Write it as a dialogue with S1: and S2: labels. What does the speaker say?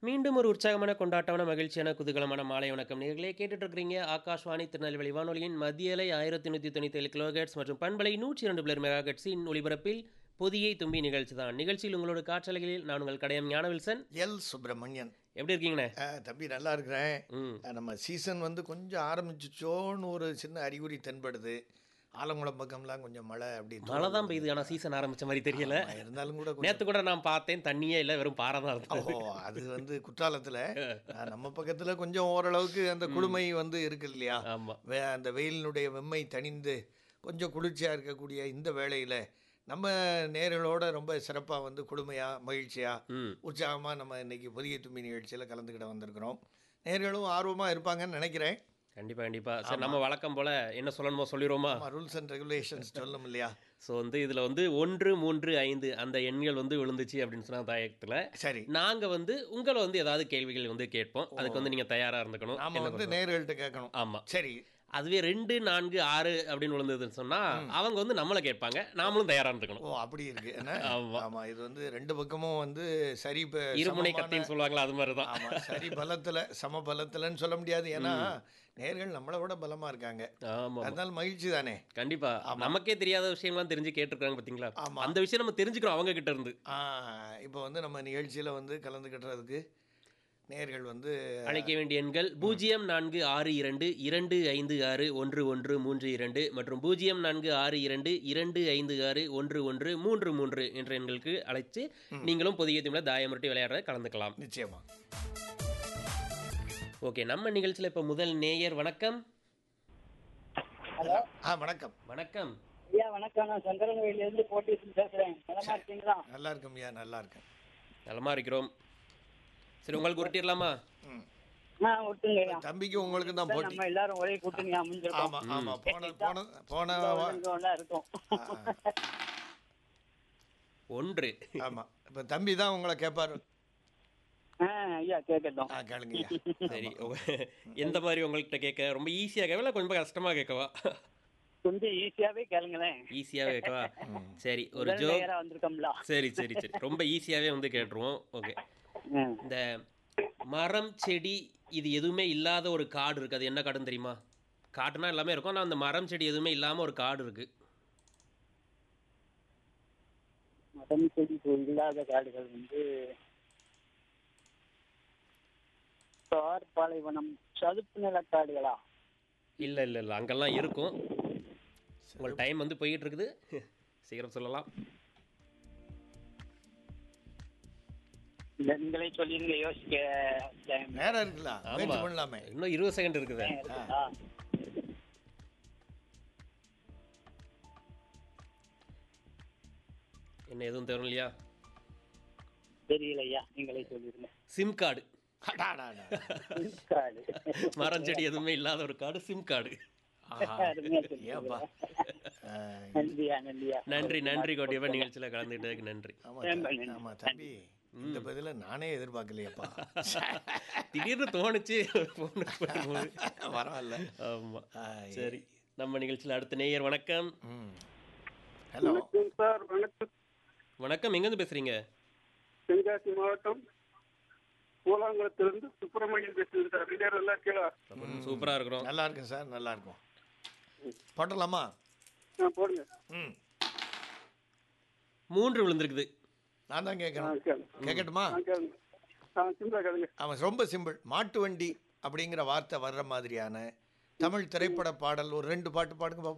S1: மீண்டும் ஒரு உற்சாகமான கொண்டாட்டமான மகிழ்ச்சியான குதூகலமான மாலை வணக்கம் நேர்களே கேட்டுட்டு இருக்கிறீங்க ஆகாஷ்வாணி திருநெல்வேலி வானொலியின் மத்தியலை ஆயிரத்தி நூற்றி தொண்ணூற்றி ஏழு கிலோஹெட்ஸ் மற்றும் பண்பலை நூற்றி இரண்டு பிளர் மெகாஹெட்ஸின் ஒளிபரப்பில் பொதியை தும்பி நிகழ்ச்சி தான் நிகழ்ச்சியில் உங்களோட காற்றலைகளில் நான் உங்கள் கடையம் ஞானவில்சன்
S2: எல் சுப்பிரமணியன்
S1: எப்படி இருக்கீங்கண்ணே
S2: ஆ, தம்பி நல்லா இருக்கிறேன்
S1: ம்
S2: ஆ, நம்ம சீசன் வந்து கொஞ்சம் ஆரம்பிச்சிச்சோன்னு ஒரு சின்ன அறிகுறி தென்படுது ஆலங்குளம் பக்கம்லாம் கொஞ்சம் மழை அப்படி
S1: மழை தான் பெய்யுது ஆனால் சீசன் ஆரம்பிச்ச மாதிரி தெரியல
S2: ஆமா, இருந்தாலும் கூட கொஞ்சம்
S1: நேற்று கூட நான் பார்த்தேன் தண்ணியே இல்லை வெறும் பாறை தான் இருந்தது
S2: ஓ அது வந்து குற்றாலத்தில் நம்ம பக்கத்தில் கொஞ்சம் ஓரளவுக்கு அந்த குளுமை வந்து இருக்கு இல்லையா
S1: ஆமாம்
S2: வே அந்த வெயிலினுடைய வெம்மை தணிந்து கொஞ்சம் குளிர்ச்சியாக இருக்கக்கூடிய இந்த வேளையில் நம்ம நேர்களோட ரொம்ப சிறப்பாக வந்து குளுமையாக மகிழ்ச்சியாக
S1: ம்
S2: உற்சாகமாக நம்ம இன்னைக்கு புதிய தும்பி நிகழ்ச்சியில் கலந்துக்கிட வந்திருக்கிறோம் நேர்களும் ஆர்வமாக இருப்பாங்கன்னு நினைக்கிறேன்
S1: கண்டிப்பாக கண்டிப்பாக சரி நம்ம வழக்கம் போல் என்ன சொல்லணுமோ சொல்லிடுவோமா
S2: ரூல்ஸ் அண்ட் ரெகுலேஷன்ஸ் சொல்லணும் இல்லையா
S1: ஸோ வந்து இதில் வந்து ஒன்று மூன்று ஐந்து அந்த எண்கள் வந்து விழுந்துச்சு அப்படின்னு சொன்ன தாயத்தில்
S2: சரி
S1: நாங்கள் வந்து உங்களை வந்து ஏதாவது கேள்விகள் வந்து கேட்போம் அதுக்கு வந்து நீங்கள் தயாராக இருந்துக்கணும்
S2: நாம வந்து நேர்கள்ட்ட கேட்கணும்
S1: ஆமாம்
S2: சரி
S1: அதுவே ரெண்டு நான்கு ஆறு அப்படின்னு விழுந்ததுன்னு சொன்னால் அவங்க வந்து நம்மளை கேட்பாங்க நாமளும் தயாராக இருந்துக்கணும்
S2: ஓ அப்படி இருக்கு என்ன
S1: ஆமா.
S2: ஆமா இது வந்து ரெண்டு பக்கமும் வந்து சரி ப-
S1: இருமுனை
S2: சமமான-
S1: கத்தின்னு சொல்லுவாங்களா அது மாதிரி தான்
S2: ஆமா சரி பலத்துல சம பலத்துலன்னு சொல்ல முடியாது ஏன்னா நேர்கள் நம்மளை விட பலமா இருக்காங்க
S1: ஆமாம்
S2: அதனால மகிழ்ச்சி தானே
S1: கண்டிப்பா நமக்கே தெரியாத விஷயங்கள்லாம் தெரிஞ்சு கேட்டிருக்காங்க பார்த்தீங்களா
S2: ஆமா.
S1: அந்த விஷயம் நம்ம தெரிஞ்சுக்கிறோம் அவங்க கிட்ட இருந்து
S2: ஆ இப்போ வந்து நம்ம நிகழ்ச்சியில வந்து கலந்துக்கிட்டுறதுக்கு நேர்கள் வந்து
S1: அழைக்க வேண்டிய எண்கள் பூஜ்ஜியம் நான்கு ஆறு இரண்டு இரண்டு ஐந்து ஆறு ஒன்று ஒன்று மூன்று இரண்டு மற்றும் பூஜ்ஜியம் நான்கு ஆறு இரண்டு இரண்டு ஐந்து ஆறு ஒன்று ஒன்று மூன்று மூன்று என்ற எண்களுக்கு அழைத்து நீங்களும் புதிய தமிழில் தாயமுரட்டி விளையாடுறத கலந்துக்கலாம்
S2: நிச்சயமா
S1: ஓகே நம்ம நிகழ்ச்சியில் இப்போ முதல் நேயர் வணக்கம்
S3: ஹலோ
S2: ஆ வணக்கம்
S1: வணக்கம்
S3: ஐயா வணக்கம் நான் சங்கரன்வேலியில இருந்து போட்டீஸ் பேசுறேன் நலமா இருக்கீங்களா
S2: நல்லா இருக்கும் ஐயா நல்லா இருக்கேன்
S1: நலமா இருக்கிறோம் சரி உங்களுக்கு உருட்டிடலாமா
S2: ம்
S3: ஆ விட்டுங்க ஐயா
S2: தம்பிக்கு உங்களுக்கு தான்
S3: சார்,
S2: போட்டி
S3: நம்ம எல்லாரும் ஒரே கூட்டணி அமைஞ்சிருக்கோம்
S2: ஆமா ஆமா போன போன போன
S3: இங்க ஒண்ணா இருக்கும்
S1: ஒன்று
S2: ஆமா இப்ப தம்பி தான் உங்களை கேட்பாரு
S3: ஆ ஐயா கேட்கட்டும்
S2: ஆ கேளுங்க ஐயா
S1: சரி உங்க- எந்த மாதிரி உங்கள்கிட்ட கேட்க ரொம்ப ஈஸியாக கேட்கவா இல்லை கொஞ்சம் கஷ்டமாக கேட்கவா
S3: கொஞ்சம் ஈஸியாவே கேளுங்களேன்
S1: ஈஸியாக கேட்கவா சரி ஒரு
S3: முதல்
S1: ஜோக்
S3: நேரா வந்திருக்கோம்ல
S1: சரி சரி சரி ரொம்ப ஈஸியாகவே வந்து கேட்டுருவோம் ஓகே
S3: ஆ.
S1: இந்த மரம் செடி இது எதுவுமே இல்லாத ஒரு காடு இருக்குது அது என்ன காடுன்னு தெரியுமா காட்டுனா எல்லாமே இருக்கும் ஆனால் அந்த மரம் செடி எதுவுமே இல்லாமல் ஒரு காடு இருக்குது
S3: மரம் செடி கொடி இல்லாத காடுகள் வந்து தார் பாலைவனம் சதுப்பு நில காடுகளா
S1: இல்லை இல்லை இல்லை அங்கெல்லாம் இருக்கும் உங்கள் டைம் வந்து போயிட்டு இருக்குது சீக்கிரம் சொல்லலாம்
S3: இல்ல நீங்களே சொல்லிருங்க யோசிக்க time
S2: நேரம் இருக்குல்ல முயற்சி
S1: ஆமா.
S2: பண்ணலாமே
S1: இன்னும் இருபது செகண்ட் இருக்குது
S3: இருக்குதா?
S1: என்ன எதுவும் தரும் இல்லையா
S3: தெரியல ஐயா நீங்களே சொல்லிருங்க
S1: சிம் கார்டு
S2: அடாடாடா.
S3: காடு
S1: மரம் செடி எதுவுமே இல்லாத ஒரு காடு சிம் கார்டு
S2: ஆஹா.
S3: அருமையா சொல்றீங்க.
S2: ஏப்பா ஆ,
S3: நன்றியா நன்றியா
S1: நன்றி நன்றி கோட்டியப்பா நிகழ்ச்சியில் கலந்துக்கிட்டதுக்கு நன்றி
S2: ஆமா
S3: ரொம்ப
S2: த-
S3: நன்றி.
S2: ஆமா தம்பி இந்த பதில நானே எதிர்பார்க்கலையப்பா
S1: திடீர்னு தோணுச்சு phone பண்ணும்போது.
S2: பரவாயில்ல
S1: ஆமா
S2: ஆ,
S1: சரி நம்ம நிகழ்ச்சியில் அடுத்த நேயர் வணக்கம்
S2: ம் ஹலோ
S4: வணக்கம் சார் வணக்கம்
S1: வணக்கம் எங்கேருந்து பேசுறீங்க
S4: தென்காசி மாவட்டம் கூலாங்குளத்திலிருந்து சுப்பிரமணியன் பேசுகிறேன் சார் ரெண்டு நல்லா இருக்கீங்களா
S1: சூப்பரா இருக்கிறோம்
S2: நல்லா இருக்கேன் சார் நல்லா இருக்கும் போட்டலாமா
S4: ஆ போடுங்க
S2: ம்
S1: மூன்று விழுந்திருக்குது
S2: நான் தான்
S4: ஆ
S2: கேட்கணும்
S4: கேளுங்க
S2: கேட்கட்டுமா
S4: ஆ கேளுங்க ஆ சிம்பிளா கேளுங்க
S2: அவன் ரொம்ப சிம்பிள் மாட்டு வண்டி அப்படிங்கிற வார்த்தை வர்ற மாதிரியான தமிழ் திரைப்பட பாடல் ஒரு ரெண்டு பாட்டு பாடுங்க பாப்போம்